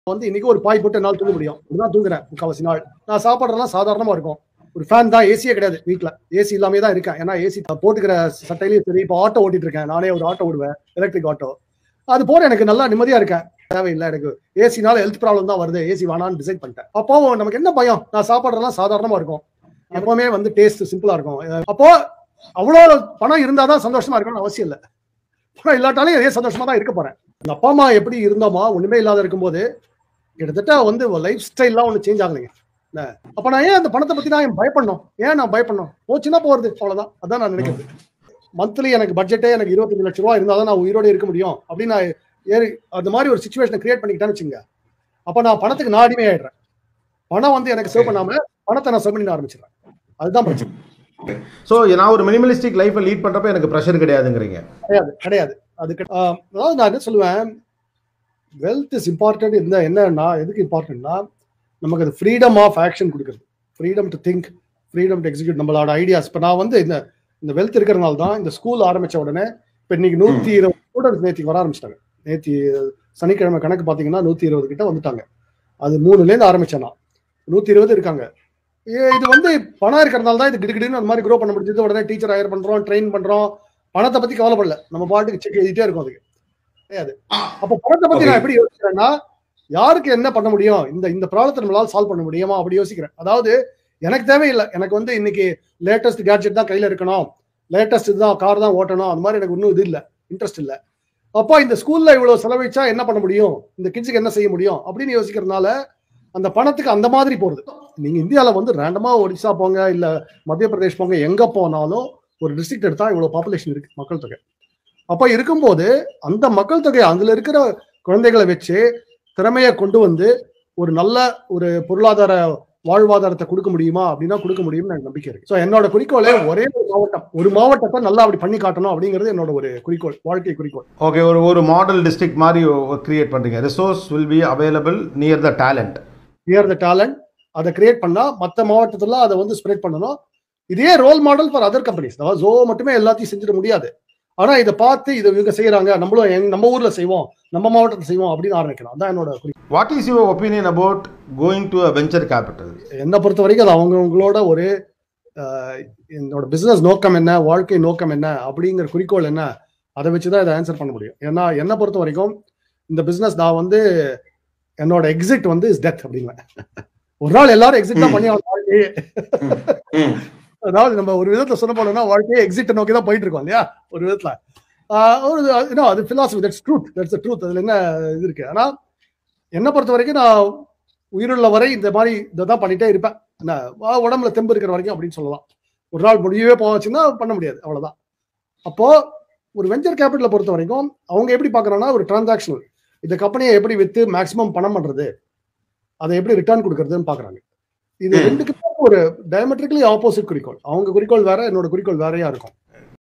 வந்து இன்னைக்கு ஒரு பாய் போட்டு என்னால் தூங்க முடியும் இப்படிதான் தூங்குறேன் முக்கால்வாசி நாள் நான் சாப்பிட்றதெல்லாம் சாதாரணமா இருக்கும் ஒரு ஃபேன் தான் ஏசியே கிடையாது வீட்ல ஏசி இல்லாமே தான் இருக்கேன் ஏன்னா ஏசி போட்டுக்கிற சட்டையிலையும் சரி இப்போ ஆட்டோ ஓட்டிட்டு இருக்கேன் நானே ஒரு ஆட்டோ ஓடுவேன் எலக்ட்ரிக் ஆட்டோ அது போற எனக்கு நல்லா நிம்மதியா இருக்கேன் தேவையில்லை எனக்கு ஏசினால ஹெல்த் ப்ராப்ளம் தான் வருது ஏசி வேணான்னு டிசைட் பண்ணிட்டேன் அப்போ நமக்கு என்ன பயம் நான் சாப்பிட்றதெல்லாம் சாதாரணமா இருக்கும் எப்பவுமே வந்து டேஸ்ட் சிம்பிளா இருக்கும் அப்போ அவ்வளோ பணம் இருந்தாதான் சந்தோஷமா இருக்கணும்னு அவசியம் இல்லை பணம் இல்லாட்டாலும் இதே சந்தோஷமா தான் இருக்க போறேன் எங்க அப்பா அம்மா எப்படி இருந்தோமோ ஒண்ணுமே இல்லாத இருக்கும்போது கிட்டத்தட்ட வந்து லைஃப் ஸ்டைல்லாம் ஒன்று சேஞ்ச் ஆகலைங்க என்ன? அப்ப நான் ஏன் அந்த பணத்தை பத்தி நான் பயப்படணும் ஏன் நான் பயப்படணும் போச்சுன்னா போறது அவ்வளவுதான் அதான் நான் நினைக்கிறது மந்த்லி எனக்கு பட்ஜெட்டே எனக்கு இருபத்தஞ்சு லட்ச ரூபா இருந்தால் தான் நான் உயிரோட இருக்க முடியும் அப்படின்னு நான் ஏறி அந்த மாதிரி ஒரு சுச்சுவேஷனை கிரியேட் பண்ணிக்கிட்டேன்னு வச்சுங்க அப்ப நான் பணத்துக்கு நான் அடிமை ஆயிடுறேன் பணம் வந்து எனக்கு சேவ் பண்ணாம பணத்தை நான் சேவ் பண்ணி ஆரம்பிச்சிடுறேன் அதுதான் பிரச்சனை ஸோ நான் ஒரு மினிமலிஸ்டிக் லைஃப்பை லீட் பண்றப்ப எனக்கு ப்ரெஷர் கிடையாதுங்கிறீங்க கிடையாது கிடையாது அது கிடை- ஆஹ் அதாவது நான் என்ன சொல்லுவேன் வெல்த் இஸ் இம்பார்ட்டன்ட் இந்த என்னன்னா எதுக்கு இம்பார்ட்டன்ட்னா நமக்கு அது ஃப்ரீடம் ஆஃப் ஆக்ஷன் கொடுக்குறது freedom to think freedom to execute நம்மளோட ஐடியாஸ் இப்போ நான் வந்து இந்த இந்த வெல்த் இருக்கிறனால தான் இந்த ஸ்கூல் ஆரம்பிச்ச உடனே இப்போ இன்னைக்கு நூற்றி இருபது ஸ்டூடெண்ட்ஸ் நேற்று வர ஆரம்பிச்சிட்டாங்க நேற்று சனிக்கிழமை கணக்கு பார்த்தீங்கன்னா நூற்றி இருபது கிட்ட வந்துட்டாங்க அது மூணுலேருந்து ஆரம்பிச்சேன் நான் நூற்றி இருபது இருக்காங்க ஏ- இது வந்து பணம் இருக்கிறனால தான் இது கிடுகிடுன்னு அந்த மாதிரி க்ரோ பண்ண முடிஞ்சது உடனே டீச்சர் ஹையர் பண்றோம் ட்ரெயின் பண்றோம் பணத்தை பத்தி கவலைப்படல நம்ம பாட்டுக்கு செக் எழுதிட்டே இருக்கும் அதுக்கு கிடையாது அப்ப பணத்தை பத்தி நான் எப்படி யோசிக்கிறேன்னா யாருக்கு என்ன பண்ண முடியும் இந்த இந்த ப்ராப்ளத்தை நம்மளால சால்வ் பண்ண முடியுமா அப்படி யோசிக்கிறேன் அதாவது எனக்கு தேவையில்லை எனக்கு வந்து இன்னைக்கு லேட்டஸ்ட் கேட்ஜெட் தான் கையில இருக்கணும் லேட்டஸ்ட் இதுதான் கார் தான் ஓட்டணும் அந்த மாதிரி எனக்கு இன்னும் இது இல்லை இன்ட்ரெஸ்ட் இல்லை அப்போ இந்த ஸ்கூல்ல இவ்வளவு செலவழிச்சா என்ன பண்ண முடியும் இந்த கிட்ஸுக்கு என்ன செய்ய முடியும் அப்படின்னு யோசிக்கிறதுனால அந்த பணத்துக்கு அந்த மாதிரி போறது நீங்க இந்தியால வந்து ரேண்டமா ஒடிசா போங்க இல்ல மத்திய பிரதேஷ் போங்க எங்க போனாலும் ஒரு டிஸ்ட்ரிக்ட் எடுத்தா இவ்வளவு பாப்புலேஷன் இருக்கு மக்கள் தொகை அப்ப இருக்கும்போது அந்த மக்கள் தொகை அதுல இருக்கிற குழந்தைகளை வச்சு திறமையை கொண்டு வந்து ஒரு நல்ல ஒரு பொருளாதார வாழ்வாதாரத்தை கொடுக்க முடியுமா அப்படின்னா கொடுக்க முடியும்னு எனக்கு நம்பிக்கை இருக்கு ஸோ என்னோட குறிக்கோளே ஒரே ஒரு மாவட்டம் ஒரு மாவட்டத்தை நல்லா அப்படி பண்ணி காட்டணும் அப்படிங்கிறது என்னோட ஒரு குறிக்கோள் வாழ்க்கை குறிக்கோள் ஓகே ஒரு ஒரு மாடல் டிஸ்ட்ரிக்ட் மாதிரி கிரியேட் பண்றீங்க resource will be available near the talent near the talent அதை கிரியேட் பண்ணா மற்ற மாவட்டத்துல அதை வந்து ஸ்ப்ரெட் பண்ணணும் இதே role model for other companies அதாவது ஜோ மட்டுமே எல்லாத்தையும் செஞ்சிட முடியாது ஆனா இதை பார்த்து இதை இவங்க செய்யறாங்க நம்மளும் எங்க- நம்ம ஊர்ல செய்வோம் நம்ம மாவட்டத்தில் செய்வோம் அப்படின்னு ஆரம்பிக்கணும் அதான் என்னோட குறிக்கோள் what is your opinion about going to a venture capital என்னை பொறுத்த வரைக்கும் அது அவங்கவுங்களோட ஒரு அஹ், என்னோட பிசினஸ் நோக்கம் என்ன வாழ்க்கை நோக்கம் என்ன அப்படிங்கிற குறிக்கோள் என்ன அதை வச்சு தான் இதை ஆன்சர் பண்ண முடியும் ஏன்னா என்னை பொறுத்த வரைக்கும் இந்த பிசினஸ் நான் வந்து என்னோட எக்ஸிட் வந்து இஸ் டெத் அப்படிங்குவேன் ஒரு நாள் எல்லாரும் எக்ஸிட் தான் பண்ணி ஆகணும் வாழ்க்கையே அதாவது நம்ம ஒரு விதத்துல சொல்ல போனோம்னா வாழ்க்கையே எக்ஸிட் நோக்கி தான் போயிட்டு இருக்கோம் இல்லையா ஒரு விதத்துல ஆஹ் ஒரு you know, அது philosophy that's truth that's truth அதுல என்ன இது இருக்கு ஆனா என்னை பொறுத்த வரைக்கும் நான் உயிருள்ள வரை இந்த மாதிரி இதை தான் பண்ணிட்டே இருப்பேன் என்ன வா, உடம்புல தெம்பு இருக்கிற வரைக்கும் அப்படின்னு சொல்லலாம் ஒரு நாள் முடியவே போச்சுன்னா பண்ண முடியாது அவ்வளவுதான் அப்போ ஒரு வெஞ்சர் கேபிட்டலை பொறுத்த வரைக்கும் அவங்க எப்படி பார்க்கறாங்கன்னா ஒரு டிரான்சாக்ஷனல் இந்த கம்பெனியை எப்படி வித்து மேக்ஸிமம் பணம் பண்றது அதை எப்படி ரிட்டர்ன் கொடுக்கறதுன்னு பாக்குறாங்க இது ம். ரெண்டுக்குமே ஒரு டயமெட்ரிக்கலி ஆப்போசிட் குறிக்கோள் அவங்க குறிக்கோள் வேற என்னோட குறிக்கோள் வேறையா இருக்கும்